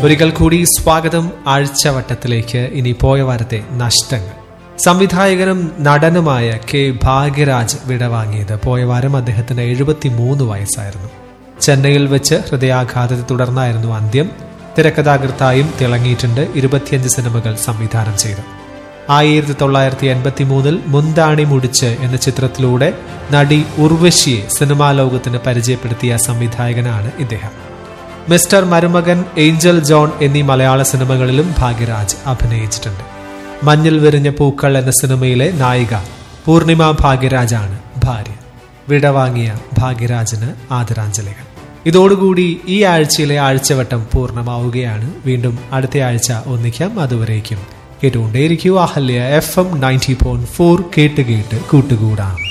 ഒരിക്കൽ കൂടി സ്വാഗതം ആഴ്ചവട്ടത്തിലേക്ക് ഇനി പോയ വാരത്തെ നഷ്ടങ്ങൾ സംവിധായകനും നടനുമായ കെ ഭാഗ്യരാജ് വിടവാങ്ങിയത് പോയ വാരം അദ്ദേഹത്തിന് എഴുപത്തി മൂന്ന് വയസ്സായിരുന്നു ചെന്നൈയിൽ വെച്ച് ഹൃദയാഘാതത്തെ തുടർന്നായിരുന്നു അന്ത്യം തിരക്കഥാകൃത്തായും തിളങ്ങിയിട്ടുണ്ട് ഇരുപത്തിയഞ്ച് സിനിമകൾ സംവിധാനം ചെയ്തു ആയിരത്തി തൊള്ളായിരത്തി എൺപത്തി മൂന്നിൽ മുന്താണി മുടിച്ച് എന്ന ചിത്രത്തിലൂടെ നടി ഉർവശിയെ സിനിമാ ലോകത്തിന് പരിചയപ്പെടുത്തിയ സംവിധായകനാണ് ഇദ്ദേഹം മിസ്റ്റർ മരുമകൻ ഏഞ്ചൽ ജോൺ എന്നീ മലയാള സിനിമകളിലും ഭാഗ്യരാജ് അഭിനയിച്ചിട്ടുണ്ട് മഞ്ഞിൽ വിരിഞ്ഞ പൂക്കൾ എന്ന സിനിമയിലെ നായിക പൂർണിമ ഭാഗ്യരാജാണ് ഭാര്യ വിടവാങ്ങിയ ഭാഗ്യരാജിന് ആദരാഞ്ജലികൾ ഇതോടുകൂടി ഈ ആഴ്ചയിലെ ആഴ്ചവട്ടം പൂർണ്ണമാവുകയാണ് വീണ്ടും അടുത്ത ആഴ്ച ഒന്നിക്കാം അതുവരേക്കും കേട്ടുകൊണ്ടേയിരിക്കൂ Ahalya F M ninety point four കേട്ട് കേട്ട് കൂട്ടുകൂടാം